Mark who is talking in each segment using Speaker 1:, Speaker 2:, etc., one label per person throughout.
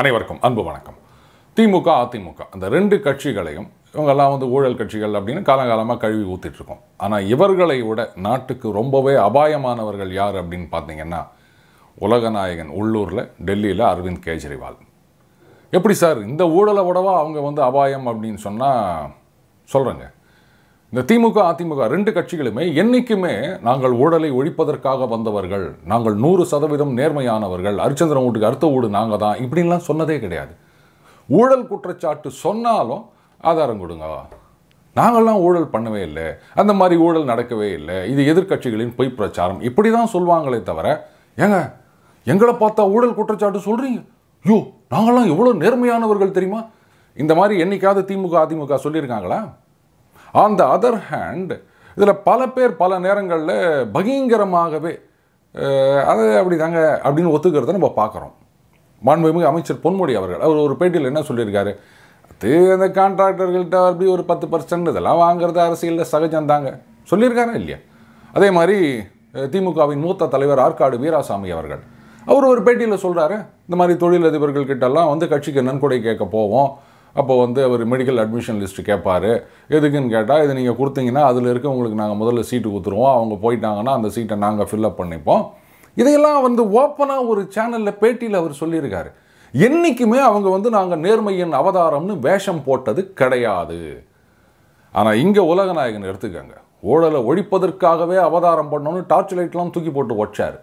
Speaker 1: அனைவருக்கும் அன்பு வணக்கம் திமுக அதிமுக அந்த ரெண்டு கட்சிகளையும் இவங்கெல்லாம் வந்து ஊழல் கட்சிகள் அப்படின்னு காலங்காலமாக கழுவி ஊத்திட்டு இருக்கோம் ஆனால் இவர்களை விட நாட்டுக்கு ரொம்பவே அபாயமானவர்கள் யார் அப்படின்னு பார்த்தீங்கன்னா உலகநாயகன் உள்ளூரில் டெல்லியில் அரவிந்த் கெஜ்ரிவால் எப்படி சார் இந்த ஊழலை விடவா அவங்க வந்து அபாயம் அப்படின்னு சொன்னால் சொல்கிறேங்க இந்த திமுக அதிமுக ரெண்டு கட்சிகளுமே என்றைக்குமே நாங்கள் ஊழலை ஒழிப்பதற்காக வந்தவர்கள் நாங்கள் நூறு சதவீதம் நேர்மையானவர்கள் அரிச்சந்திரன் வீட்டுக்கு அடுத்த வீடு நாங்கள் தான் இப்படின்லாம் சொன்னதே கிடையாது ஊழல் குற்றச்சாட்டு சொன்னாலும் ஆதாரம் கொடுங்க நாங்கள்லாம் ஊழல் பண்ணவே இல்லை அந்த மாதிரி ஊழல் நடக்கவே இல்லை இது எதிர்க்கட்சிகளின் பொய் பிரச்சாரம் இப்படி தான் சொல்லுவாங்களே தவிர ஏங்க எங்களை பார்த்தா ஊழல் குற்றச்சாட்டு சொல்கிறீங்க ஐயோ நாங்கள்லாம் எவ்வளோ நேர்மையானவர்கள் தெரியுமா இந்த மாதிரி என்னைக்காவது திமுக அதிமுக சொல்லியிருக்காங்களா ஆன் த அதர் ஹேண்ட் இதில் பல பேர் பல நேரங்களில் பகீங்கரமாகவே அஹ், அது அப்படி தாங்க அப்படின்னு ஒத்துக்கிறத நம்ம பார்க்குறோம் மாண்புமிகு அமைச்சர் பொன்முடி அவர்கள் அவர் ஒரு பேட்டியில் என்ன சொல்லியிருக்காரு அது அந்த கான்ட்ராக்டர்கள்ட்ட அப்படி ஒரு பத்து பர்சன்ட் இதெல்லாம் வாங்குறது அரசியலில் சகஜம்தாங்க சொல்லியிருக்காரா இல்லையா அதே மாதிரி அஹ், திமுகவின் மூத்த தலைவர் ஆற்காடு வீராசாமி அவர்கள் அவர் ஒரு பேட்டியில் சொல்கிறாரு இந்த மாதிரி தொழிலதிபர்கள் கிட்டலாம் வந்து கட்சிக்கு நன்கொடை கேட்க போவோம் அப்போ வந்து அவர் மெடிக்கல் அட்மிஷன் லிஸ்ட் கேட்பாரு எதுக்குன்னு கேட்டால் இது நீங்கள் கொடுத்தீங்கன்னா அதில் இருக்கவங்களுக்கு நாங்கள் முதல்ல சீட்டு கொடுத்துருவோம் அவங்க போயிட்டாங்கன்னா அந்த சீட்டை நாங்கள் ஃபில்அப் பண்ணிப்போம் இதையெல்லாம் வந்து ஓப்பனாக ஒரு சேனலில் பேட்டியில் அவர் சொல்லியிருக்காரு என்றைக்குமே அவங்க வந்து நாங்கள் நேர்மையின் அவதாரம்னு வேஷம் போட்டது கிடையாது ஆனால் இங்கே உலகநாயகன் எடுத்துக்கங்க ஊழலை ஒழிப்பதற்காகவே அவதாரம் பண்ணணும்னு டார்ச் லைட்லாம் தூக்கி போட்டு ஒச்சார்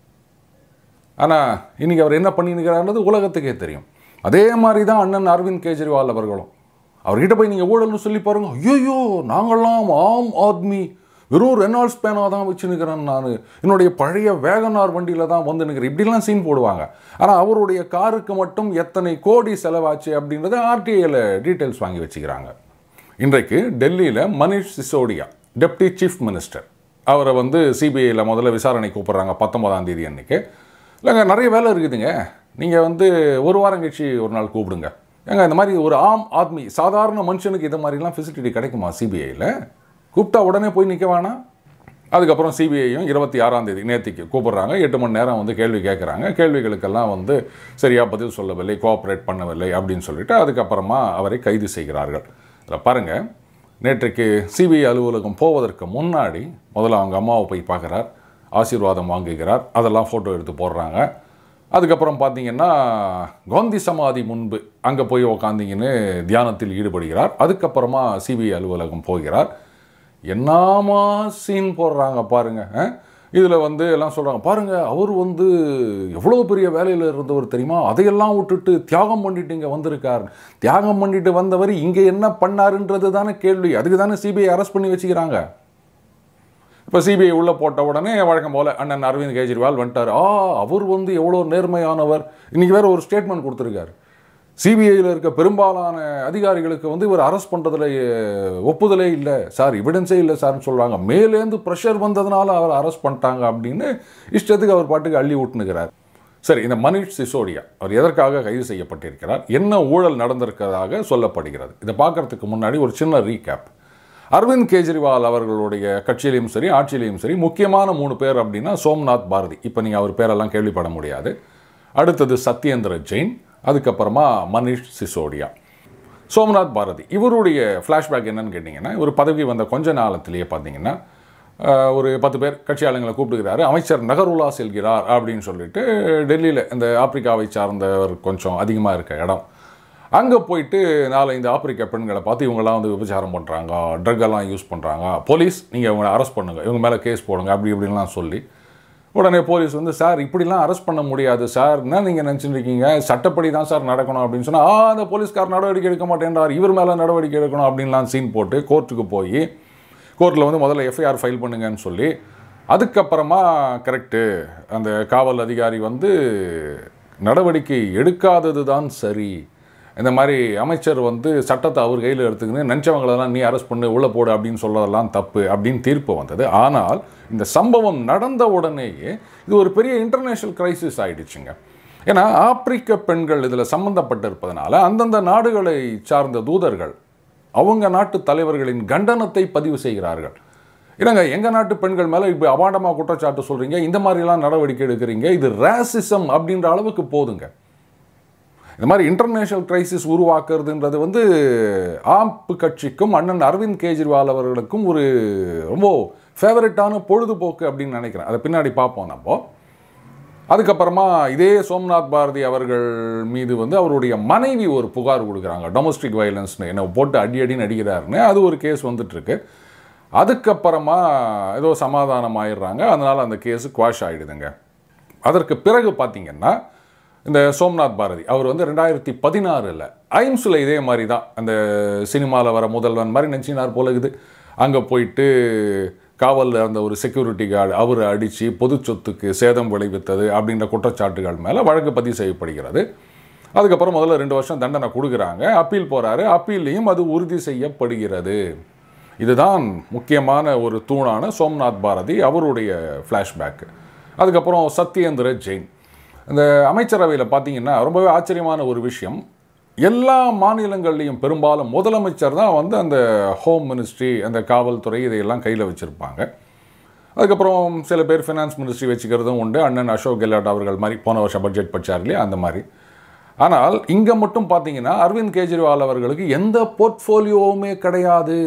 Speaker 1: ஆனால் இன்னைக்கு அவர் என்ன பண்ணியிருக்கிறாருன்றது உலகத்துக்கே தெரியும் அதே மாதிரி தான் அண்ணன் அரவிந்த் கெஜ்ரிவால் அவர்களும் அவர்கிட்ட போய் நீங்கள் ஊழல்னு சொல்லி பாருங்க ஐயோ நாங்கள்லாம் ஆம் ஆத்மி வெறும் ரெனால்ட்ஸ் பேனாக தான் வச்சு நிற்கிறேன் நான் என்னுடைய பழைய வேகனார் வண்டியில் தான் வந்து நிற்கிறேன் இப்படிலாம் சீன் போடுவாங்க ஆனால் அவருடைய காருக்கு மட்டும் எத்தனை கோடி செலவாச்சு அப்படின்றத ஆர்டிஐயில் டீட்டெயில்ஸ் வாங்கி வச்சுக்கிறாங்க இன்றைக்கு டெல்லியில் Manish Sisodia deputy chief minister அவரை வந்து சிபிஐயில் முதல்ல விசாரணை கூப்பிட்றாங்க பத்தொன்பதாம் தேதி அன்னைக்கு இல்லைங்க நிறைய வேலை இருக்குதுங்க நீங்கள் வந்து ஒரு வாரம் கழிச்சு ஒரு நாள் கூப்பிடுங்க ஏங்க இந்த மாதிரி ஒரு ஆம் ஆத்மி சாதாரண மனுஷனுக்கு இந்த மாதிரிலாம் ஃபெசிலிட்டி கிடைக்குமா சிபிஐயில் கூப்பிட்டா உடனே போய் நிற்க வேணாம் அதுக்கப்புறம் சிபிஐயும் இருபத்தி ஆறாம் தேதி நேத்திக்கு கூப்பிடுறாங்க எட்டு மணி நேரம் வந்து கேள்வி கேட்குறாங்க கேள்விகளுக்கெல்லாம் வந்து சரியாக பதில் சொல்லவில்லை கோஆப்ரேட் பண்ணவில்லை அப்படின்னு சொல்லிட்டு அதுக்கப்புறமா அவரை கைது செய்கிறார்கள் இதில் பாருங்கள் நேற்றைக்கு சிபிஐ அலுவலகம் போவதற்கு முன்னாடி முதல்ல அவங்க அம்மாவை போய் பார்க்குறார் ஆசீர்வாதம் வாங்குகிறார் அதெல்லாம் ஃபோட்டோ எடுத்து போடுறாங்க அதுக்கப்புறம் பார்த்தீங்கன்னா காந்தி சமாதி முன்பு அங்கே போய் உக்காந்திங்கன்னு தியானத்தில் ஈடுபடுகிறார் அதுக்கப்புறமா சிபிஐ அலுவலகம் போகிறார் என்னாமா சீன் போடுறாங்க பாருங்க இதில் வந்து எல்லாம் சொல்கிறாங்க பாருங்க அவர் வந்து எவ்வளோ பெரிய வேலையில் இருந்தவர் தெரியுமா அதையெல்லாம் விட்டுட்டு தியாகம் பண்ணிட்டு இங்கே வந்திருக்கார் தியாகம் பண்ணிட்டு வந்தவர் இங்கே என்ன பண்ணாருன்றது தானே கேள்வி அதுக்கு தானே சிபிஐ அரெஸ்ட் பண்ணி வச்சுக்கிறாங்க இப்போ சிபிஐ உள்ளே போட்ட உடனே வழக்கம் போல் அண்ணன் அரவிந்த் கெஜ்ரிவால் வந்துட்டார் ஆ அவர் வந்து எவ்வளோ நேர்மையானவர் இன்றைக்கி வேறு ஒரு ஸ்டேட்மெண்ட் கொடுத்துருக்காரு சிபிஐயில் இருக்க பெரும்பாலான அதிகாரிகளுக்கு வந்து இவர் அரெஸ்ட் பண்ணுறதுல ஒப்புதலே இல்லை சார் எவிடன்ஸே இல்லை சார்னு சொல்கிறாங்க மேலேருந்து ப்ரெஷர் வந்ததுனால அவர் அரெஸ்ட் பண்ணிட்டாங்க அப்படின்னு இஷ்டத்துக்கு அவர் பாட்டுக்கு அள்ளி விட்டுனுக்கிறார் சரி இந்த மனிஷ் சிசோடியா அவர் எதற்காக கைது செய்யப்பட்டிருக்கிறார் என்ன ஊழல் நடந்திருக்கிறதாக சொல்லப்படுகிறது இதை பார்க்கறதுக்கு முன்னாடி ஒரு சின்ன ரீகேப் அரவிந்த் கெஜ்ரிவால் அவர்களுடைய கட்சியிலையும் சரி ஆட்சியிலையும் சரி முக்கியமான மூணு பேர் அப்படின்னா சோம்நாத் பாரதி இப்போ நீங்கள் அவர் பேரெல்லாம் கேள்விப்பட முடியாது அடுத்தது சத்யேந்திர ஜெயின் அதுக்கப்புறமா மனிஷ் சிசோடியா சோம்நாத் பாரதி இவருடைய ஃப்ளாஷ்பேக் என்னன்னு கேட்டிங்கன்னா இவர் பதவி வந்த கொஞ்ச நாளத்திலேயே பார்த்தீங்கன்னா ஆஹ், ஒரு பத்து பேர் கட்சி ஆளுங்களை கூப்பிட்டுக்கிறாரு அமைச்சர் நகருலா செல்கிறார் அப்படின்னு சொல்லிட்டு டெல்லியில் இந்த ஆப்பிரிக்காவை சார்ந்தவர் கொஞ்சம் அதிகமாக இருக்க இடம் அங்கே போயிட்டு நாலஞ்சு ஆப்பிரிக்க பெண்களை பார்த்து இவங்கெல்லாம் வந்து விபச்சாரம் பண்ணுறாங்க ட்ரக் எல்லாம் யூஸ் பண்ணுறாங்க போலீஸ் நீங்கள் இவங்களை அரெஸ்ட் பண்ணுங்க இவங்க மேலே கேஸ் போடுங்க அப்படி இப்படின்லாம் சொல்லி உடனே போலீஸ் வந்து சார் இப்படிலாம் அரெஸ்ட் பண்ண முடியாது சார் என்ன நீங்கள் நினச்சிட்டு இருக்கீங்க சட்டப்படி தான் சார் நடக்கணும் அப்படின்னு சொன்னால் ஆ அந்த போலீஸ்கார் நடவடிக்கை எடுக்க மாட்டேன்றார் இவர் மேலே நடவடிக்கை எடுக்கணும் அப்படின்லாம் சீன் போட்டு கோர்ட்டுக்கு போய் கோர்ட்டில் வந்து முதல்ல எஃப்ஐஆர் ஃபைல் பண்ணுங்கன்னு சொல்லி அதுக்கப்புறமா கரெக்டு அந்த காவல் அதிகாரி வந்து நடவடிக்கை எடுக்காதது தான் சரி இந்த மாதிரி அமைச்சர் வந்து சட்டத்தை அவர் கையில் எடுத்துக்கின்னு நினச்சவங்களெல்லாம் நீ அரெஸ்ட் பண்ணு உள்ளே போடு அப்படின்னு சொல்றதெல்லாம் தப்பு அப்படின்னு தீர்ப்பு வந்தது ஆனால் இந்த சம்பவம் நடந்த உடனேயே இது ஒரு பெரிய இன்டர்நேஷ்னல் கிரைசிஸ் ஆயிடுச்சுங்க ஏன்னா ஆப்பிரிக்க பெண்கள் இதில் சம்பந்தப்பட்டிருப்பதனால அந்தந்த நாடுகளை சார்ந்த தூதர்கள் அவங்க நாட்டு தலைவர்களின் கண்டனத்தை பதிவு செய்கிறார்கள் இல்லைங்க எங்கள் நாட்டு பெண்கள் மேலே இப்போ அபாண்டமாக குற்றச்சாட்டு சொல்கிறீங்க இந்த மாதிரிலாம் நடவடிக்கை எடுக்கிறீங்க இது ரேசிசம் அப்படின்ற அளவுக்கு போதுங்க இந்த மாதிரி இன்டர்நேஷனல் கிரைசிஸ் உருவாக்குறதுன்றது வந்து ஆம்பு கட்சிக்கும் அண்ணன் அரவிந்த் கெஜ்ரிவால் அவர்களுக்கும் ஒரு ரொம்ப ஃபேவரட்டான பொழுதுபோக்கு அப்படின்னு நினைக்கிறேன் அதை பின்னாடி பார்ப்போம் நம்ம அதுக்கப்புறமா இதே சோம்நாத் பாரதி அவர்கள் மீது வந்து அவருடைய மனைவி ஒரு புகார் கொடுக்குறாங்க டொமஸ்டிக் வயலன்ஸ்னு என்ன போட்டு அடி அடின்னு அடிக்கிறாருன்னு அது ஒரு கேஸ் வந்துட்டுருக்கு அதுக்கப்புறமா ஏதோ சமாதானம் ஆயிடுறாங்க அதனால் அந்த கேஸு குவாஷ் ஆகிடுதுங்க அதற்கு பிறகு பார்த்தீங்கன்னா இந்த சோம்நாத் பாரதி அவர் வந்து ரெண்டாயிரத்தி பதினாறில் ஐம்ஸில் இதே மாதிரி தான் அந்த சினிமாவில் வர முதல்வன் மாதிரி நினச்சினார் போல இருக்குது அங்கே போயிட்டு காவலில் இருந்த ஒரு செக்யூரிட்டி கார்டு அவரை அடித்து பொது சொத்துக்கு சேதம் விளைவித்தது அப்படின்ற குற்றச்சாட்டுகள் மேலே வழக்கு பதிவு செய்யப்படுகிறது அதுக்கப்புறம் முதல்ல ரெண்டு வருஷம் தண்டனை கொடுக்குறாங்க அப்பீல் போகிறாரு அப்பீல்லையும் அது உறுதி செய்யப்படுகிறது இதுதான் முக்கியமான ஒரு தூணான சோம்நாத் பாரதி அவருடைய ஃப்ளாஷ்பேக் அதுக்கப்புறம் சத்யேந்திர ஜெயின் இந்த அமைச்சரவையில் பார்த்தீங்கன்னா ரொம்பவே ஆச்சரியமான ஒரு விஷயம் எல்லா மாநிலங்கள்லேயும் பெரும்பாலும் முதலமைச்சர் தான் வந்து அந்த ஹோம் மினிஸ்ட்ரி அந்த காவல்துறை இதையெல்லாம் கையில் வச்சுருப்பாங்க அதுக்கப்புறம் சில பேர் ஃபினான்ஸ் மினிஸ்ட்ரி வச்சுக்கிறதும் உண்டு அண்ணன் அசோக் கெலாட் அவர்கள் மாதிரி போன வருஷம் பட்ஜெட் படிச்சார் இல்லையா அந்த மாதிரி ஆனால் இங்கே மட்டும் பார்த்தீங்கன்னா அரவிந்த் கெஜ்ரிவால் அவர்களுக்கு எந்த போர்ட்ஃபோலியோவுமே கிடையாது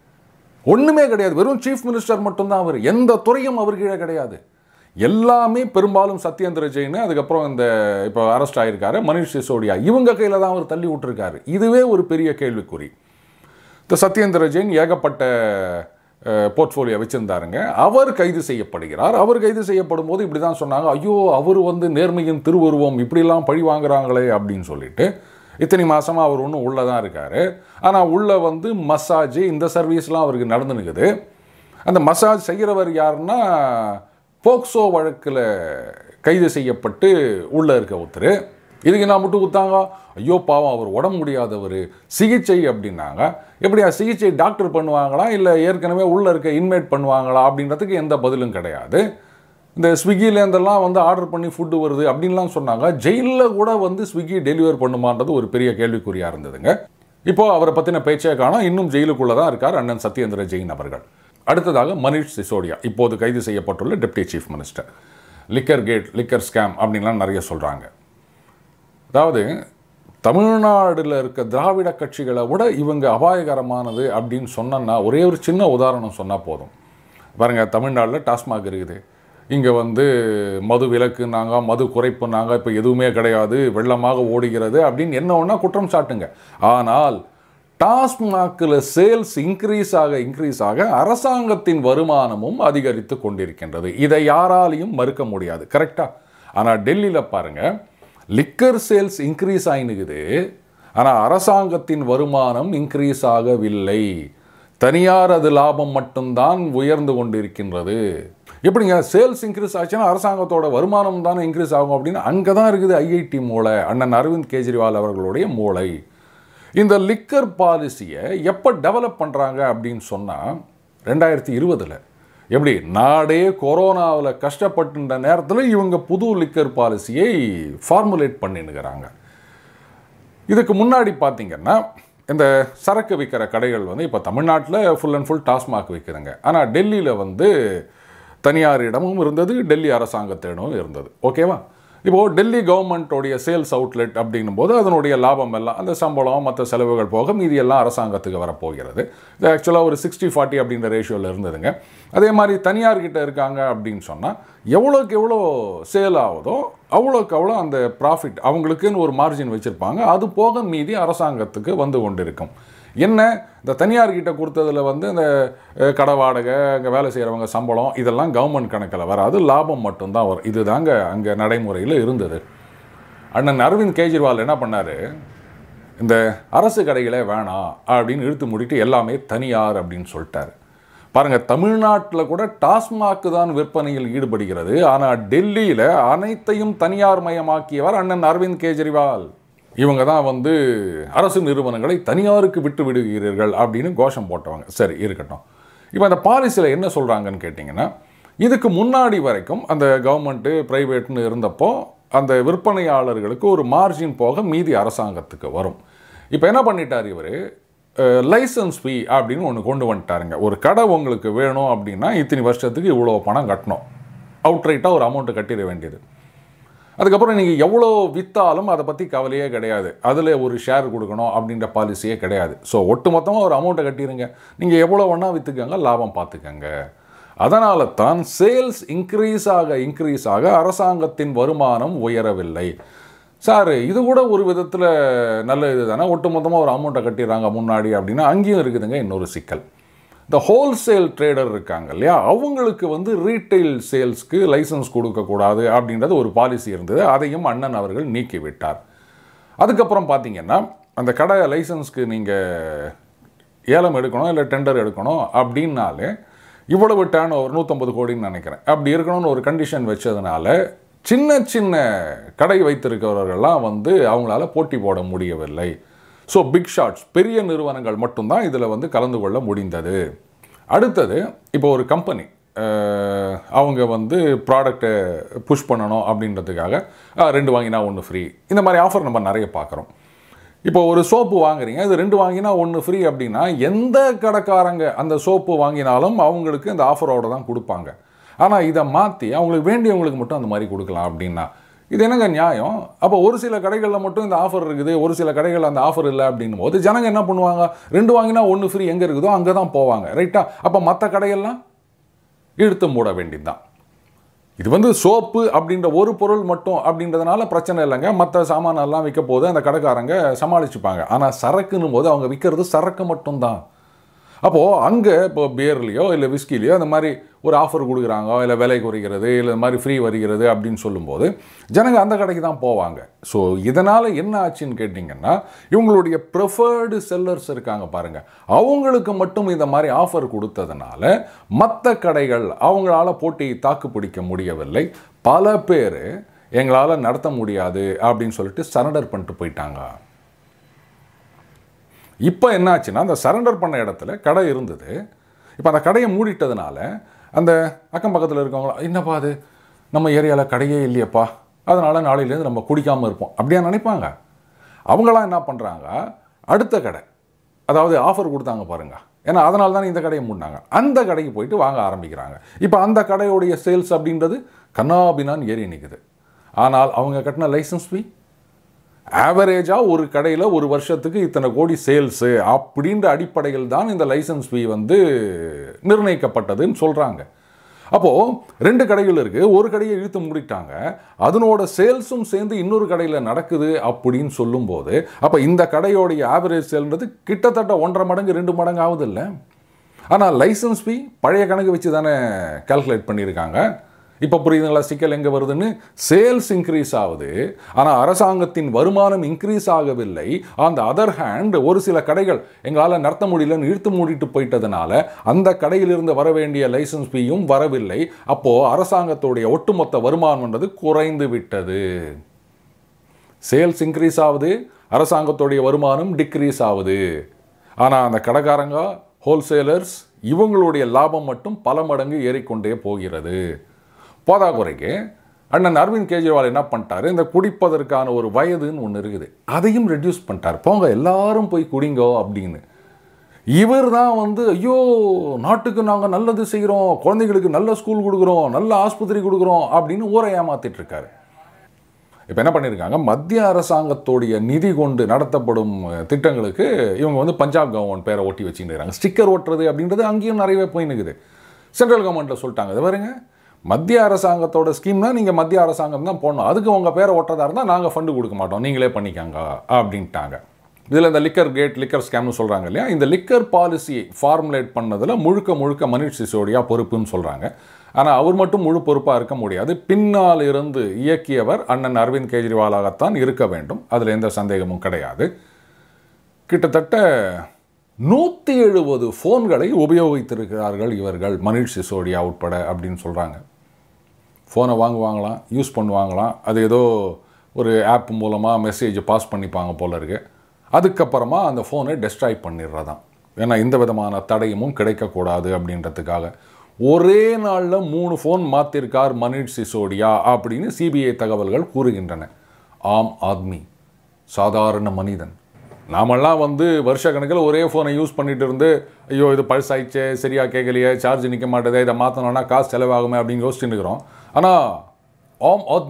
Speaker 1: ஒன்றுமே கிடையாது வெறும் சீஃப் மினிஸ்டர் மட்டும்தான் அவர் எந்த துறையும் அவர் கீழே கிடையாது எல்லாமே பெரும்பாலும் சத்யேந்திர ஜெயின் அதுக்கப்புறம் இந்த இப்போ அரெஸ்ட் ஆகியிருக்காரு மனிஷ் சிசோடியா இவங்க கையில் தான் அவர் தள்ளி விட்டுருக்காரு இதுவே ஒரு பெரிய கேள்விக்குறி இந்த சத்யேந்திர ஜெயின் ஏகப்பட்ட போர்ட்ஃபோலியோ வச்சுருந்தாருங்க அவர் கைது செய்யப்படுகிறார் அவர் கைது செய்யப்படும் போது இப்படி தான் சொன்னாங்க ஐயோ அவர் வந்து நேர்மையின் திருவுருவம் இப்படிலாம் பழி வாங்குறாங்களே அப்படின்னு சொல்லிட்டு இத்தனை மாதமாக அவர் ஒன்றும் உள்ளே தான் இருக்கார் ஆனால் உள்ளே வந்து மசாஜ் இந்த சர்வீஸ்லாம் அவருக்கு நடந்துனுக்குது அந்த மசாஜ் செய்கிறவர் யாருன்னா போக்சோ வழக்கில் கைது செய்யப்பட்டு உள்ளே இருக்க ஒருத்தர் இதுக்கு நான் மட்டும் கொடுத்தாங்க ஐயோ பாவம் அவர் உடம்பு முடியாதவர் சிகிச்சை அப்படின்னாங்க எப்படியா சிகிச்சை டாக்டர் பண்ணுவாங்களா இல்லை ஏற்கனவே உள்ளே இருக்க இன்மேட் பண்ணுவாங்களா அப்படின்றதுக்கு எந்த பதிலும் கிடையாது இந்த ஸ்விக்கிலேருந்தெல்லாம் வந்து ஆர்டர் பண்ணி ஃபுட்டு வருது அப்படின்லாம் சொன்னாங்க ஜெயிலில் கூட வந்து ஸ்விக்கி டெலிவர் பண்ணுமான்றது ஒரு பெரிய கேள்விக்குறியாக இருந்ததுங்க இப்போ அவரை பற்றின பேச்சே காணோம் இன்னும் ஜெயிலுக்குள்ளே தான் இருக்கார் அண்ணன் சத்யேந்திர ஜெயின் அவர்கள் அடுத்ததாக மனிஷ் சிசோடியா இப்போது கைது செய்யப்பட்டுள்ள deputy chief minister liquor gate liquor scam அப்படின்லாம் நிறைய சொல்கிறாங்க அதாவது தமிழ்நாட்டில் இருக்க திராவிட கட்சிகளை விட இவங்க அபாயகரமானது அப்படின்னு சொன்னோன்னா ஒரே ஒரு சின்ன உதாரணம் சொன்னால் போதும் பாருங்கள் தமிழ்நாட்டில் டாஸ்மாக் இருக்குது இங்கே வந்து மது விலக்குனாங்க மது குறைப்புனாங்க இப்போ எதுவுமே கிடையாது வெள்ளமாக ஓடுகிறது அப்படின்னு என்ன ஒன்றா குற்றம் சாட்டுங்க ஆனால் டாஸ்மாகில் சேல்ஸ் இன்க்ரீஸ் ஆக இன்க்ரீஸ் ஆக அரசாங்கத்தின் வருமானமும் அதிகரித்து கொண்டிருக்கின்றது இதை யாராலையும் மறுக்க முடியாது கரெக்டாக ஆனால் டெல்லியில் பாருங்கள் லிக்கர் சேல்ஸ் இன்க்ரீஸ் ஆயினுக்குது ஆனால் அரசாங்கத்தின் வருமானம் இன்க்ரீஸ் ஆகவில்லை தனியார் அது லாபம் மட்டும்தான் உயர்ந்து கொண்டிருக்கின்றது எப்படிங்க சேல்ஸ் இன்க்ரீஸ் ஆச்சுன்னா அரசாங்கத்தோட வருமானம் தானே இன்க்ரீஸ் ஆகும் அப்படின்னு அங்கே தான் இருக்குது ஐஐடி மூளை அண்ணன் அரவிந்த் கெஜ்ரிவால் அவர்களுடைய மூளை இந்த லிக்கர் பாலிசியை எப்போ டெவலப் பண்ணுறாங்க அப்படின்னு சொன்னால் ரெண்டாயிரத்தி இருபதில் எப்படி நாடே கொரோனாவில் கஷ்டப்பட்டுன்ற நேரத்தில் இவங்க புது லிக்கர் பாலிசியை ஃபார்முலேட் பண்ணினுக்கிறாங்க இதுக்கு முன்னாடி பார்த்தீங்கன்னா இந்த சரக்கு விற்கிற கடைகள் வந்து இப்போ தமிழ்நாட்டில் ஃபுல் அண்ட் ஃபுல் டாஸ்மாக் விற்கிறங்க ஆனால் டெல்லியில் வந்து தனியாரிடமும் இருந்தது டெல்லி அரசாங்கத்திடமும் இருந்தது ஓகேவா இப்போது டெல்லி கவர்மெண்ட்டோடைய சேல்ஸ் அவுட்லெட் அப்படின்னும் போது அதனுடைய லாபம் எல்லாம் அந்த சம்பளம் மற்ற செலவுகள் போக மீதி எல்லாம் அரசாங்கத்துக்கு வரப்போகிறது இது ஆக்சுவலாக ஒரு சிக்ஸ்டி ஃபார்ட்டி அப்படின்ற ரேஷியோவில் இருந்ததுங்க அதே மாதிரி தனியார்கிட்ட இருக்காங்க அப்படின்னு சொன்னால் எவ்வளோக்கு எவ்வளோ சேல் ஆகுதோ அவ்வளோக்கு அவ்வளோ அந்த ப்ராஃபிட் அவங்களுக்குன்னு ஒரு மார்ஜின் வச்சுருப்பாங்க அது போக மீதி அரசாங்கத்துக்கு வந்து கொண்டிருக்கும் என்ன இந்த தனியார்கிட்ட கொடுத்ததில் வந்து இந்த அஹ், கடை வாடகை அங்கே வேலை செய்கிறவங்க சம்பளம் இதெல்லாம் கவர்மெண்ட் கணக்கில் வராது லாபம் மட்டும்தான் வரும் இது தாங்க அங்கே நடைமுறையில் இருந்தது அண்ணன் அரவிந்த் கெஜ்ரிவால் என்ன பண்ணார் இந்த அரசு கடைகளே வேணாம் அப்படின்னு இழுத்து மூடிட்டு எல்லாமே தனியார் அப்படின்னு சொல்லிட்டாரு பாருங்க தமிழ்நாட்டில் கூட டாஸ்மாக் தான் விற்பனையில் ஈடுபடுகிறது ஆனால் டெல்லியில் அனைத்தையும் தனியார் மயமாக்கியவர் அண்ணன் அரவிந்த் கெஜ்ரிவால் இவங்க தான் வந்து அரசு நிறுவனங்களை தனியாருக்கு விட்டு விடுகிறீர்கள் அப்படின்னு கோஷம் போட்டவங்க சரி இருக்கட்டும் இப்போ அந்த பாலிசியில் என்ன சொல்கிறாங்கன்னு கேட்டிங்கன்னா இதுக்கு முன்னாடி வரைக்கும் அந்த கவர்மெண்ட்டு ப்ரைவேட்னு இருந்தப்போ அந்த விற்பனையாளர்களுக்கு ஒரு மார்ஜின் போக மீதி அரசாங்கத்துக்கு வரும் இப்போ என்ன பண்ணிட்டார் இவர் லைசன்ஸ் ஃபீ அப்படின்னு ஒன்று கொண்டு வந்துட்டாருங்க ஒரு கடை உங்களுக்கு வேணும் அப்படின்னா இத்தனை வருஷத்துக்கு இவ்வளோ பணம் கட்டணும் அவுட்ரைட்டாக ஒரு அமௌண்ட்டு கட்டிட வேண்டியது அதுக்கப்புறம் நீங்கள் எவ்வளோ விற்றாலும் அதை பற்றி கவலையே கிடையாது அதில் ஒரு ஷேர் கொடுக்கணும் அப்படின்ற பாலிசியே கிடையாது ஸோ ஒட்டுமொத்தமாக ஒரு அமௌண்ட்டை கட்டிடுங்க நீங்கள் எவ்வளோ வேணால் விற்றுக்கங்க லாபம் பார்த்துக்கங்க அதனால தான் சேல்ஸ் இன்க்ரீஸ் ஆக இன்க்ரீஸ் ஆக அரசாங்கத்தின் வருமானம் உயரவில்லை சார் இது கூட ஒரு விதத்தில் நல்ல இது தானே ஒட்டுமொத்தமாக ஒரு அமௌண்ட்டை கட்டிடுறாங்க முன்னாடி அப்படின்னா அங்கேயும் இருக்குதுங்க இன்னொரு சிக்கல் இந்த ஹோல்சேல் ட்ரேடர் இருக்காங்க இல்லையா அவங்களுக்கு வந்து ரீட்டைல் சேல்ஸ்க்கு லைசன்ஸ் கொடுக்கக்கூடாது அப்படின்றது ஒரு பாலிசி இருந்தது அதையும் அண்ணன் அவர்கள் நீக்கி விட்டார் அதுக்கப்புறம் பார்த்தீங்கன்னா அந்த கடை லைசன்ஸ்க்கு நீங்கள் ஏலம் எடுக்கணும் இல்லை டெண்டர் எடுக்கணும் அப்படின்னாலே இவ்வளவு டேர்ன் ஒரு நூற்றம்பது கோடின்னு நினைக்கிறேன் அப்படி இருக்கணும்னு ஒரு கண்டிஷன் வச்சதுனால சின்ன சின்ன கடை வைத்திருக்கிறவர்கள்லாம் வந்து அவங்களால போட்டி போட முடியவில்லை ஸோ பிக் ஷாட்ஸ் பெரிய நிறுவனங்கள் மட்டும்தான் இதில் வந்து கலந்து கொள்ள முடிந்தது அடுத்தது இப்போ ஒரு கம்பெனி அவங்க வந்து ப்ராடக்டை புஷ் பண்ணணும் அப்படின்றதுக்காக அஹ், ரெண்டு வாங்கினா ஒன்று ஃப்ரீ இந்த மாதிரி ஆஃபர் நம்ம நிறைய பார்க்குறோம் இப்போ ஒரு சோப்பு வாங்குறீங்க இது ரெண்டு வாங்கினா ஒன்று ஃப்ரீ அப்படின்னா எந்த கடைக்காரங்க அந்த சோப்பு வாங்கினாலும் அவங்களுக்கு இந்த ஆஃபரோட தான் கொடுப்பாங்க ஆனால் இதை மாற்றி அவங்களுக்கு வேண்டியவங்களுக்கு மட்டும் அந்த மாதிரி கொடுக்கலாம் அப்படின்னா இது என்னங்க நியாயம் அப்போ ஒரு சில கடைகளில் மட்டும் இந்த ஆஃபர் இருக்குது ஒரு சில கடைகளில் அந்த ஆஃபர் இல்லை அப்படின்னும் போது ஜனங்க என்ன பண்ணுவாங்க ரெண்டு வாங்கினா ஒன்று ஃப்ரீ எங்கே இருக்குதோ அங்கே தான் போவாங்க ரைட்டா அப்போ மற்ற கடையெல்லாம் இழுத்து மூட வேண்டியதுதான் இது வந்து சோப்பு அப்படின்ற ஒரு பொருள் மட்டும் அப்படின்றதுனால பிரச்சனை இல்லைங்க மற்ற சாமானெல்லாம் விற்க போது அந்த கடைக்காரங்க சமாளிச்சுப்பாங்க ஆனால் சரக்குன்னும் போது அவங்க விற்கிறது சரக்கு மட்டும்தான் அப்போது அங்கே இப்போ பியர்லேயோ இல்லை விஸ்கிலேயோ அந்த மாதிரி ஒரு ஆஃபர் கொடுக்குறாங்க இல்லை விலை குறைகிறது இல்லை இந்த மாதிரி ஃப்ரீ வருகிறது அப்படின்னு சொல்லும்போது ஜனங்க அந்த கடைக்கு தான் போவாங்க ஸோ இதனால் என்ன ஆச்சுன்னு கேட்டிங்கன்னா இவங்களுடைய ப்ரிஃபர்டு செல்லர்ஸ் இருக்காங்க பாருங்கள் அவங்களுக்கு மட்டும் இந்த மாதிரி ஆஃபர் கொடுத்ததுனால மற்ற கடைகள் அவங்களால போட்டியை தாக்கு பிடிக்க முடியவில்லை பல பேர் எங்களால் நடத்த முடியாது அப்படின்னு சொல்லிட்டு சரண்டர் பண்ணிட்டு போயிட்டாங்க இப்போ என்னாச்சுன்னா அந்த சரண்டர் பண்ண இடத்துல கடை இருந்தது இப்போ அந்த கடையை மூடிட்டதுனால அந்த அக்கம் பக்கத்தில் இருக்கவங்கள என்னப்பா அது நம்ம ஏரியாவில் கடையே இல்லையப்பா அதனால் நாளையிலேருந்து நம்ம குடிக்காமல் இருப்போம் அப்படியா நினைப்பாங்க அவங்களாம் என்ன பண்ணுறாங்க அடுத்த கடை அதாவது ஆஃபர் கொடுத்தாங்க பாருங்க ஏன்னா அதனால தானே இந்த கடையை மூடினாங்க அந்த கடைக்கு போயிட்டு வாங்க ஆரம்பிக்கிறாங்க இப்போ அந்த கடையோடைய சேல்ஸ் அப்படின்றது கண்ணாபினான் ஏறி நிற்குது ஆனால் அவங்க கட்டின லைசன்ஸ் ஃபீ ஆவரேஜாக ஒரு கடையில் ஒரு வருஷத்துக்கு இத்தனை கோடி சேல்ஸு அப்படின்ற அடிப்படையில் தான் இந்த லைசன்ஸ் ஃபீ வந்து நிர்ணயிக்கப்பட்டதுன்னு சொல்கிறாங்க அப்போது ரெண்டு கடைகள் இருக்குது ஒரு கடையை இழுத்து மூடிட்டாங்க அதனோட சேல்ஸும் சேர்ந்து இன்னொரு கடையில் நடக்குது அப்படின்னு சொல்லும்போது அப்போ இந்த கடையோடைய ஆவரேஜ் சேல்ன்றது கிட்டத்தட்ட ஒன்றரை மடங்கு ரெண்டு மடங்கு ஆகுது இல்லை ஆனால் லைசன்ஸ் ஃபீ பழைய கணக்கு வச்சு தானே கால்குலேட் பண்ணியிருக்காங்க இப்போ புரியுதுங்களா சிக்கல் எங்கே வருதுன்னு சேல்ஸ் இன்க்ரீஸ் ஆகுது ஆனால் அரசாங்கத்தின் வருமானம் இன்க்ரீஸ் ஆகவில்லை அந்த அதர் ஹேண்ட் ஒரு சில கடைகள் எங்களால் நடத்த முடியலன்னு இழுத்து மூடிட்டு போயிட்டதுனால அந்த கடையிலிருந்து வர வேண்டிய லைசன்ஸ் ஃபீயும் வரவில்லை அப்போது அரசாங்கத்துடைய ஒட்டுமொத்த வருமானம்ன்றது குறைந்து விட்டது சேல்ஸ் இன்க்ரீஸ் ஆகுது அரசாங்கத்துடைய வருமானம் டிக்ரீஸ் ஆகுது ஆனால் அந்த கடைக்காரங்க ஹோல்சேலர்ஸ் இவங்களுடைய லாபம் மட்டும் பல மடங்கு ஏறிக்கொண்டே போகிறது போதாக்குறைக்கு அண்ணன் அரவிந்த் கெஜ்ரிவால் என்ன பண்ணிட்டாரு இந்த குடிப்பதற்கான ஒரு வயதுன்னு ஒன்று இருக்குது அதையும் ரெடியூஸ் பண்ணிட்டார் போங்க எல்லாரும் போய் குடிங்கோ அப்படின்னு இவர் தான் வந்து ஐயோ நாட்டுக்கு நாங்கள் நல்லது செய்கிறோம் குழந்தைகளுக்கு நல்ல ஸ்கூல் கொடுக்குறோம் நல்ல ஆஸ்பத்திரி கொடுக்குறோம் அப்படின்னு ஊரை ஏமாத்திட்டு இருக்காரு இப்போ என்ன பண்ணியிருக்காங்க மத்திய அரசாங்கத்துடைய நிதி கொண்டு நடத்தப்படும் அஹ், திட்டங்களுக்கு இவங்க வந்து பஞ்சாப் கவர்மெண்ட் பேரை ஒட்டி வச்சுட்டு இருக்காங்க ஸ்டிக்கர் ஒட்டுறது அப்படின்றது அங்கேயும் நிறையவே போய் நிற்குது சென்ட்ரல் கவர்மெண்ட்டில் சொல்லிட்டாங்க இது பாருங்க மத்திய அரசாங்கத்தோட ஸ்கீம்னா நீங்கள் மத்திய அரசாங்கம் தான் போடணும் அதுக்கு உங்கள் பேரை ஒட்டுறதா இருந்தால் நாங்கள் ஃபண்டு கொடுக்க மாட்டோம் நீங்களே பண்ணிக்கங்க அப்படின்ட்டாங்க இதில் இந்த லிக்கர் கேட் லிக்கர் ஸ்கேம்னு சொல்கிறாங்க இல்லையா இந்த லிக்கர் பாலிசியை ஃபார்முலேட் பண்ணதில் முழுக்க முழுக்க மனிஷ் சிசோடியா பொறுப்புன்னு சொல்கிறாங்க ஆனால் அவர் மட்டும் முழு பொறுப்பாக இருக்க முடியாது பின்னால் இருந்து இயக்கியவர் அண்ணன் அரவிந்த் கெஜ்ரிவாலாகத்தான் இருக்க வேண்டும் அதில் எந்த சந்தேகமும் கிடையாது கிட்டத்தட்ட நூற்றி எழுபது ஃபோன்களை உபயோகித்திருக்கிறார்கள் இவர்கள் மனிஷ் சிசோடியா உட்பட அப்படின்னு சொல்கிறாங்க ஃபோனை வாங்குவாங்களாம் யூஸ் பண்ணுவாங்களாம் அது ஏதோ ஒரு ஆப் மூலமாக மெசேஜ் பாஸ் பண்ணிப்பாங்க போல இருக்கு அதுக்கப்புறமா அந்த ஃபோனை டெஸ்ட்ராய் பண்ணிடுறதாம் ஏன்னா எந்த விதமான தடயமும் கிடைக்கக்கூடாது அப்படின்றதுக்காக ஒரே நாளில் மூணு ஃபோன் மாற்றிருக்கார் மனிஷ் சிசோடியா அப்படின்னு சிபிஐ தகவல்கள் கூறுகின்றன ஆம் ஆத்மி சாதாரண மனிதன் நாமெல்லாம் வந்து வருஷ கணக்கில் ஒரே ஃபோனை யூஸ் பண்ணிட்டு இருந்து ஐயோ இது பல்ஸ் ஆயிடுச்சே சரியா கேட்கலையே சார்ஜ் நிற்க மாட்டேதே இதை மாற்றணும்னா காசு செலவாகுமே அப்படின்னு யோசிச்சுட்டு இருக்கிறோம் ஆனால் ஆம் ஆத்மி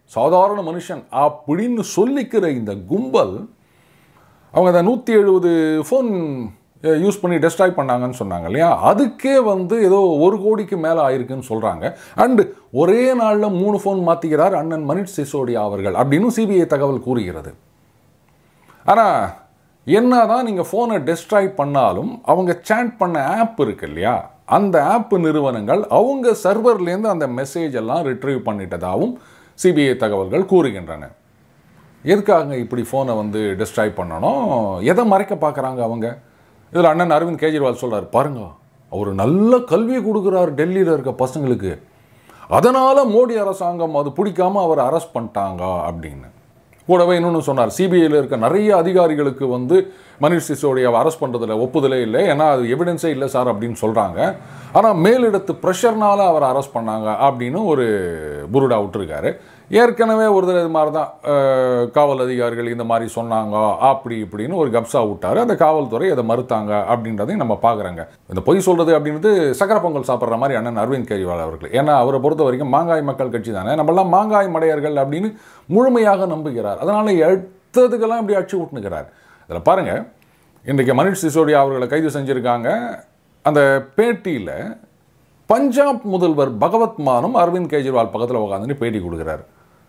Speaker 1: சாதாரண மனுஷன் அப்படின்னு சொல்லிக்கிற இந்த கும்பல் அவங்க அந்த நூற்றி எழுபது ஃபோன் யூஸ் பண்ணி டெஸ்ட்ராய் பண்ணாங்கன்னு சொன்னாங்க இல்லையா அதுக்கே வந்து ஏதோ ஒரு கோடிக்கு மேலே ஆயிருக்குன்னு சொல்கிறாங்க அண்டு ஒரே நாளில் மூணு ஃபோன் மாற்றிக்கிறார் அண்ணன் மணிஷ் சிசோடியா அவர்கள் அப்படின்னு சிபிஐ தகவல் கூறுகிறது ஆனால் என்னதான் நீங்கள் ஃபோனை டெஸ்ட்ராய் பண்ணாலும் அவங்க சேட் பண்ண ஆப் இருக்கு இல்லையா அந்த ஆப் நிறுவனங்கள் அவங்க சர்வர்லேருந்து அந்த மெசேஜ் எல்லாம் ரிட்ரீவ் பண்ணிட்டதாகவும் சிபிஐ தகவல்கள் கூறுகின்றன எதுக்காக இப்படி ஃபோனை வந்து டெஸ்ட்ராய் பண்ணணும் எதை மறைக்க பார்க்குறாங்க அவங்க இதில் அண்ணன் அரவிந்த் கெஜ்ரிவால் சொல்றாரு பாருங்க அவர் நல்ல கல்வி கொடுக்குறாரு டெல்லியில் இருக்க பசங்களுக்கு அதனால் மோடி அரசாங்கம் அது பிடிக்காம அவர் அரெஸ்ட் பண்ணிட்டாங்க அப்படின்னு கூடவே இன்னொன்று சொன்னார் சிபிஐயில் இருக்க நிறைய அதிகாரிகளுக்கு வந்து மனிஷ் சிசோடியாவை அரெஸ்ட் பண்ணுறதுல ஒப்புதலே இல்லை ஏன்னா அது எவிடன்ஸே இல்லை சார் அப்படின்னு சொல்கிறாங்க ஆனால் மேலிடத்து ப்ரெஷர்னால அவர் அரெஸ்ட் பண்ணாங்க அப்படின்னு ஒரு புருடா விட்டுருக்காரு ஏற்கனவே ஒரு தடவை இது மாதிரி தான் அஹ், காவல் அதிகாரிகள் இந்த மாதிரி சொன்னாங்க அப்படி இப்படின்னு ஒரு கப்சா விட்டாரு அந்த காவல்துறை அதை மறுத்தாங்க அப்படின்றதையும் நம்ம பார்க்குறாங்க இந்த பொய் சொல்கிறது அப்படின்றது சக்கரை பொங்கல் சாப்பிட்ற மாதிரி அண்ணன் அரவிந்த் கெஜ்ரிவால் அவர்கள் ஏன்னா அவரை பொறுத்த வரைக்கும் மாங்காய் மக்கள் கட்சி தானே நம்மளாம் மாங்காய் மடையர்கள் அப்படின்னு முழுமையாக நம்புகிறார் அதனால் எடுத்ததுக்கெல்லாம் இப்படி அடிச்சு விட்டுனுக்கிறார் இதில் பாருங்கள் இன்றைக்கு மனிஷ் சிசோடியா அவர்களை கைது செஞ்சுருக்காங்க அந்த பேட்டியில் பஞ்சாப் முதல்வர் பகவத் மானும் அரவிந்த் கெஜ்ரிவால் பக்கத்தில் உட்காந்துன்னு பேட்டி கொடுக்குறாரு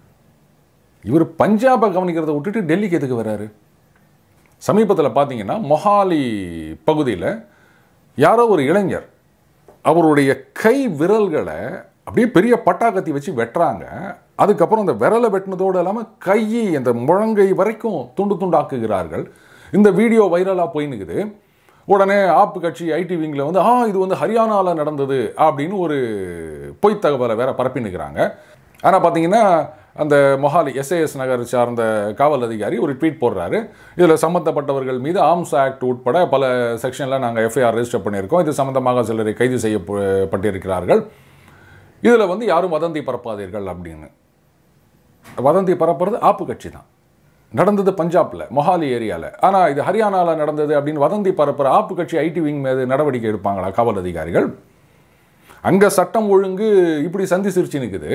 Speaker 1: இவர் பஞ்சாபை கவனிக்கிறதை விட்டுட்டு டெல்லிக்கு எதுக்கு வர்றாரு சமீபத்தில் பார்த்தீங்கன்னா மொஹாலி பகுதியில் யாரோ ஒரு இளைஞர் அவருடைய கை விரல்களை அப்படியே பெரிய பட்டாக்கத்தி வச்சு வெட்டுறாங்க அதுக்கப்புறம் அந்த விரலை வெட்டினதோடு இல்லாமல் கையை அந்த முழங்கை வரைக்கும் துண்டு துண்டாக்குகிறார்கள் இந்த வீடியோ வைரலாக போயின்னுக்குது உடனே ஆப்பு கட்சி ஐடி விங்கில் வந்து ஆ இது வந்து ஹரியானாவில் நடந்தது அப்படின்னு ஒரு பொய் தகவலை வேற பரப்பினுக்கிறாங்க ஆனால் பார்த்தீங்கன்னா அந்த மொஹாலி எஸ்ஏஎஸ் நகர் சார்ந்த காவல் அதிகாரி ஒரு ட்வீட் போடுறாரு இதில் சம்மந்தப்பட்டவர்கள் மீது ஆர்ம்ஸ் ஆக்ட் உட்பட பல செக்ஷனில் நாங்கள் எஃப்ஐஆர் ரெஜிஸ்டர் பண்ணியிருக்கோம் இது சம்பந்தமாக சிலரை கைது செய்யப்பட்டிருக்கிறார்கள் இதில் வந்து யாரும் வதந்தி பரப்பாதீர்கள் அப்படின்னு வதந்தி பரப்புறது ஆப்பு கட்சி தான் நடந்தது பஞ்சாப்ல மொஹாலி ஏரியாவில் ஆனால் இது ஹரியானாவில் நடந்தது அப்படின்னு வதந்தி பரப்புற ஆப்பு கட்சி ஐடி விங் மீது நடவடிக்கை எடுப்பாங்களா காவல் அதிகாரிகள் அங்கே சட்டம் ஒழுங்கு இப்படி சந்தி சிரிச்சு நிற்குது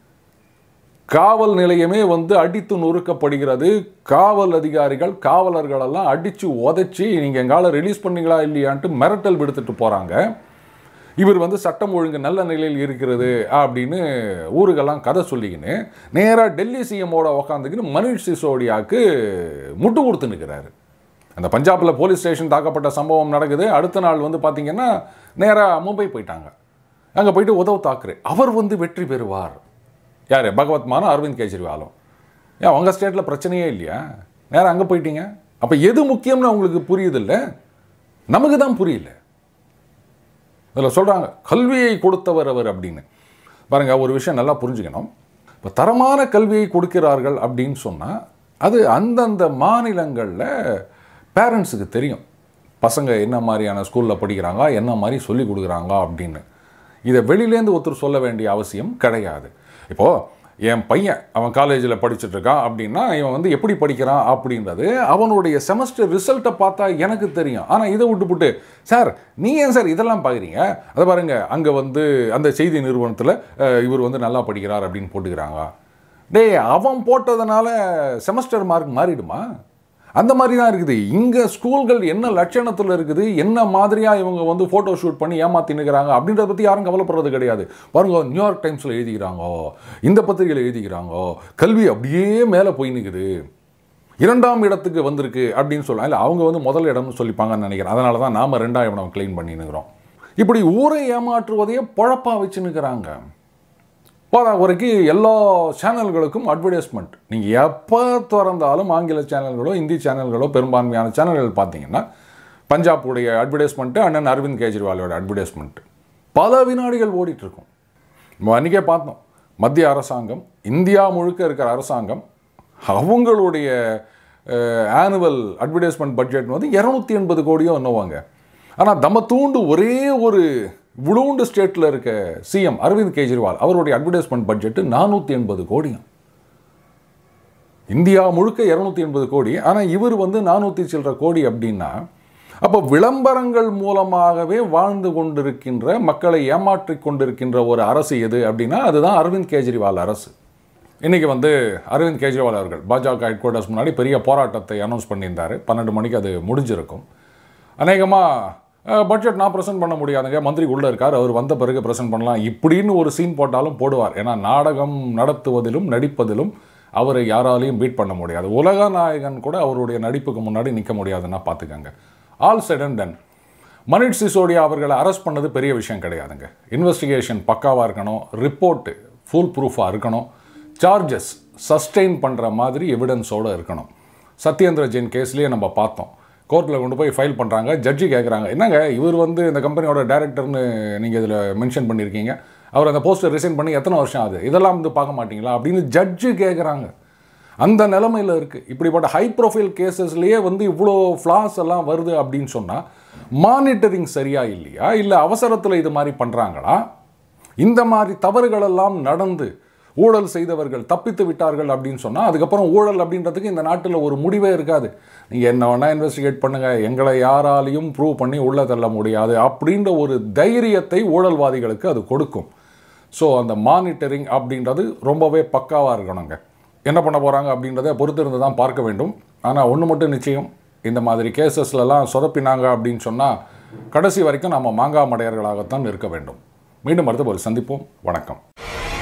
Speaker 1: காவல் நிலையமே வந்து அடித்து நொறுக்கப்படுகிறது காவல் அதிகாரிகள் காவலர்களெல்லாம் அடித்து உதைச்சி நீங்கள் எங்கால ரிலீஸ் பண்ணீங்களா இல்லையான்ட்டு மிரட்டல் விடுத்துட்டு போகிறாங்க இவர் வந்து சட்டம் ஒழுங்கு நல்ல நிலையில் இருக்கிறது அப்படின்னு ஊருக்கெல்லாம் கதை சொல்லிக்கின்னு நேராக டெல்லி சிஎம்மோட உக்காந்துக்கின்னு மனிஷ் சிசோடியாவுக்கு முட்டு கொடுத்து நிற்கிறாரு அந்த பஞ்சாபில் போலீஸ் ஸ்டேஷன் தாக்கப்பட்ட சம்பவம் நடக்குது அடுத்த நாள் வந்து பார்த்தீங்கன்னா நேராக மும்பை போயிட்டாங்க அங்கே போயிட்டு உதவ் தாக்கரே அவர் வந்து வெற்றி பெறுவார் யார் பகவத் மானும் அரவிந்த் கெஜ்ரிவாலும் ஏன் உங்கள் ஸ்டேட்டில் பிரச்சனையே இல்லையா நேரம் அங்கே போயிட்டீங்க அப்போ எது முக்கியம்னு அவங்களுக்கு புரியுதில்ல நமக்கு தான் புரியல இதில் சொல்கிறாங்க கல்வியை கொடுத்தவர் அவர் அப்படின்னு பாருங்க ஒரு விஷயம் நல்லா புரிஞ்சுக்கணும் இப்போ தரமான கல்வியை கொடுக்கிறார்கள் அப்படின்னு சொன்னால் அது அந்தந்த மாநிலங்களில் பேரண்ட்ஸுக்கு தெரியும் பசங்க என்ன மாதிரியான ஸ்கூலில் படிக்கிறாங்க என்ன மாதிரி சொல்லி கொடுக்குறாங்க அப்படின்னு இதை வெளியிலேருந்து ஒருத்தர் சொல்ல வேண்டிய அவசியம் கிடையாது இப்போது என் பையன் அவன் காலேஜில் படிச்சுட்டு இருக்கான் அப்படின்னா இவன் வந்து எப்படி படிக்கிறான் அப்படின்றது அவனுடைய செமஸ்டர் ரிசல்ட்டை பார்த்தா எனக்கு தெரியும் ஆனால் இதை விட்டுப்புட்டு சார் நீ ஏன் சார் இதெல்லாம் பார்க்குறீங்க அதை பாருங்க அங்கே வந்து அந்த செய்தி நிறுவனத்தில் அஹ், இவர் வந்து நல்லா படிக்கிறார் அப்படின்னு போட்டுக்கிறாங்க டேய் அவன் போட்டதுனால செமஸ்டர் மார்க் மாறிடுமா அந்த மாதிரி தான் இருக்குது இங்கே ஸ்கூல்கள் என்ன லட்சணத்தில் இருக்குது என்ன மாதிரியாக இவங்க வந்து ஃபோட்டோ ஷூட் பண்ணி ஏமாத்தி நிற்கிறாங்க அப்படின்றத பற்றி யாரும் கவலைப்படுறது கிடையாது பாருங்க நியூயார்க் டைம்ஸில் எழுதிக்கிறாங்க இந்த பத்திரிகையில் எழுதிக்கிறாங்க கல்வி அப்படியே மேலே போய் நிற்குது இரண்டாம் இடத்துக்கு வந்திருக்கு அப்படின்னு சொல்லலாம் இல்லை அவங்க வந்து முதல் இடம்னு சொல்லிப்பாங்கன்னு நினைக்கிறேன் அதனால தான் நாம் ரெண்டாம் இடம் க்ளைம் பண்ணி நிற்கிறோம் இப்படி ஊரை ஏமாற்றுவதையே பொழப்பா வச்சு நிற்கிறாங்க போதா வரைக்கும் எல்லா சேனல்களுக்கும் அட்வர்டைஸ்மெண்ட் நீங்கள் எப்போ திறந்தாலும் ஆங்கில சேனல்களோ இந்தி சேனல்களோ பெரும்பான்மையான சேனல்கள் பார்த்தீங்கன்னா பஞ்சாபுடைய அட்வர்டைஸ்மெண்ட்டு அண்ணன் அரவிந்த் கெஜ்ரிவாலோட அட்வர்டைஸ்மெண்ட் பல வினாடிகள் ஓடிட்டு இருக்கும் நம்ம அன்றைக்கே பார்த்தோம் மத்திய அரசாங்கம் இந்தியா முழுக்க இருக்கிற அரசாங்கம் அவங்களுடைய ஆனுவல் அட்வர்டைஸ்மெண்ட் பட்ஜெட் வந்து இரநூத்தி எண்பது கோடியோ என்னவாங்க ஆனால் தம்ம தூண்டு ஒரே ஒரு விழுண்டு ஸ்டேட்டில் இருக்க சிஎம் அரவிந்த் கெஜ்ரிவால் அவருடைய அட்வர்டைஸ்மெண்ட் பட்ஜெட்டு நானூற்றி எண்பது கோடியும் இந்தியா முழுக்க இரநூத்தி எண்பது கோடி ஆனால் இவர் வந்து நானூற்றி சில்லற கோடி அப்படின்னா அப்போ விளம்பரங்கள் மூலமாகவே வாழ்ந்து கொண்டிருக்கின்ற மக்களை ஏமாற்றிக் கொண்டிருக்கின்ற ஒரு அரசு எது அப்படின்னா அதுதான் அரவிந்த் கெஜ்ரிவால் அரசு இன்றைக்கி வந்து அரவிந்த் கெஜ்ரிவால் அவர்கள் பாஜக ஹெட் குவார்ட்டர்ஸ் முன்னாடி பெரிய போராட்டத்தை அனௌன்ஸ் பண்ணியிருந்தார் பன்னெண்டு மணிக்கு அது முடிஞ்சிருக்கும் அநேகமாக பட்ஜெட் நான் ப்ரெசென்ட் பண்ண முடியாதுங்க மந்திரி உள்ளே இருக்கார் அவர் வந்த பிறகு ப்ரெசென்ட் பண்ணலாம் இப்படின்னு ஒரு சீன் போட்டாலும் போடுவார் ஏன்னா நாடகம் நடத்துவதிலும் நடிப்பதிலும் அவரை யாராலையும் பீட் பண்ண முடியாது உலக நாயகன் கூட அவருடைய நடிப்புக்கு முன்னாடி நிற்க முடியாதுன்னா பார்த்துக்கங்க all set and done Manish Sisodia அவர்களை அரெஸ்ட் பண்ணது பெரிய விஷயம் கிடையாதுங்க இன்வெஸ்டிகேஷன் பக்காவாக இருக்கணும் ரிப்போர்ட்டு ஃபுல் ப்ரூஃபாக இருக்கணும் சார்ஜஸ் சஸ்டெயின் பண்ணுற மாதிரி எவிடன்ஸோடு இருக்கணும் சத்யேந்திர ஜெயின் கேஸ்லேயே நம்ம பார்த்தோம் கோர்ட்டில் கொண்டு போய் ஃபைல் பண்ணுறாங்க ஜட்ஜி கேட்குறாங்க என்னங்க இவர் வந்து இந்த கம்பெனியோட டைரக்டர்னு நீங்கள் இதில் மென்ஷன் பண்ணியிருக்கீங்க அவர் அந்த போஸ்டர் ரிசைன் பண்ணி எத்தனை வருஷம் ஆகுது இதெல்லாம் வந்து பார்க்க மாட்டீங்களா அப்படின்னு ஜட்ஜு கேட்குறாங்க அந்த நிலமையில் இருக்குது இப்படிப்பட்ட ஹை ப்ரொஃபைல் கேசஸ்லேயே வந்து இவ்வளோ ஃப்ளாஸ் எல்லாம் வருது அப்படின்னு சொன்னால் மானிட்டரிங் சரியா இல்லையா இல்லை அவசரத்தில் இது மாதிரி பண்ணுறாங்களா இந்த மாதிரி தவறுகளெல்லாம் நடந்து ஊழல் செய்தவர்கள் தப்பித்து விட்டார்கள் அப்படின்னு சொன்னால் அதுக்கப்புறம் ஊழல் அப்படின்றதுக்கு இந்த நாட்டில் ஒரு முடிவே இருக்காது நீங்கள் என்ன வேணால் இன்வெஸ்டிகேட் பண்ணுங்கள் எங்களை யாராலையும் ப்ரூவ் பண்ணி உள்ளே தள்ள முடியாது அப்படின்ற ஒரு தைரியத்தை ஊழல்வாதிகளுக்கு அது கொடுக்கும் ஸோ அந்த மானிட்டரிங் அப்படின்றது ரொம்பவே பக்காவாக இருக்கணுங்க என்ன பண்ண போகிறாங்க அப்படின்றத பொறுத்திருந்து தான் பார்க்க வேண்டும் ஆனால் ஒன்று மட்டும் நிச்சயம் இந்த மாதிரி கேசஸ்லலாம் சொதப்பினாங்க அப்படின்னு சொன்னால் கடைசி வரைக்கும் நம்ம மாங்காய் மடையர்களாகத்தான் இருக்க வேண்டும் மீண்டும் அடுத்த ஒரு சந்திப்போம் வணக்கம்